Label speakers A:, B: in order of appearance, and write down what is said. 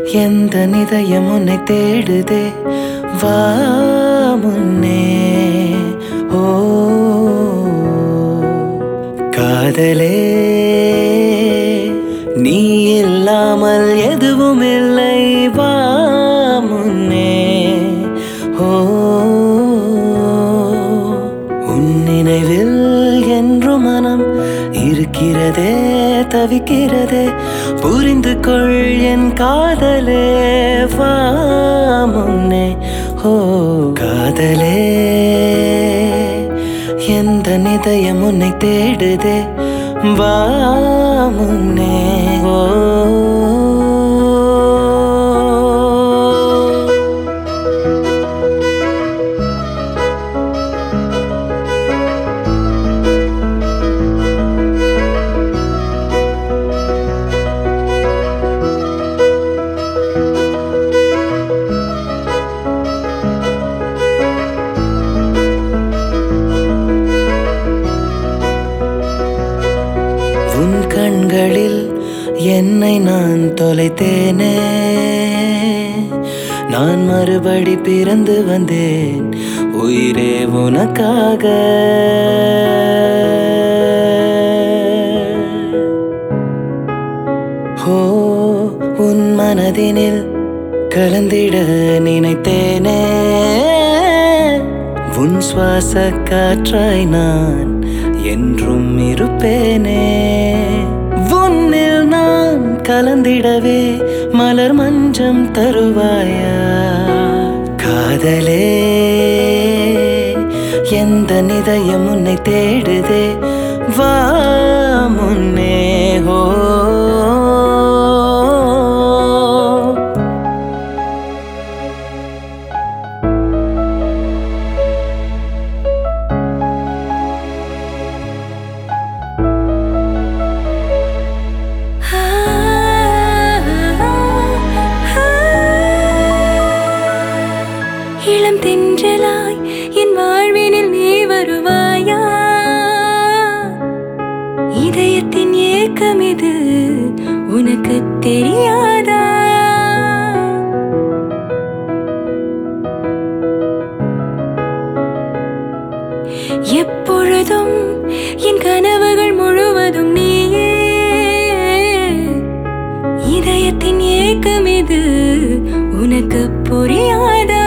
A: எந்த நிதயம் உன்னை தேடுதே வா முன்னே ஓ காதலே நீ இல்லாமல் எதுவும் இல்லை வா முன்னே ஓ உன் நினைவில் என்று மனம் இருக்கிறதே தவிக்கிறதே புரிந்து கொள் என் காதலே வா முன்னே ஓ காதலே எந்த நிதயம் உன்னை தேடுதே வா முன்னே ஓ உன் கண்களில் என்னை நான் தொலைத்தேனே நான் மறுபடி பிறந்து வந்தேன் உயிரே உனக்காக ஓ உன் மனதினில் கலந்திட நினைத்தேனே உன் சுவாச காற்றாய் நான் என்றும் இருப்பேனே உன்னில் நான் கலந்திடவே மலர் மஞ்சம் தருவாயா காதலே எந்த நிதயம் உன்னை தேடுதே வா முன்னே ஓ
B: இளம் தென்றலாய் என் வாழ்வினில் நீ வருவாயா இதயத்தின் ஏக்கம் இது உனக்கு தெரியாதா எப்பொழுதும் என் கனவுகள் முழுவதும் நீயே இதயத்தின் ஏக்கம் இது உனக்கு புரியாதா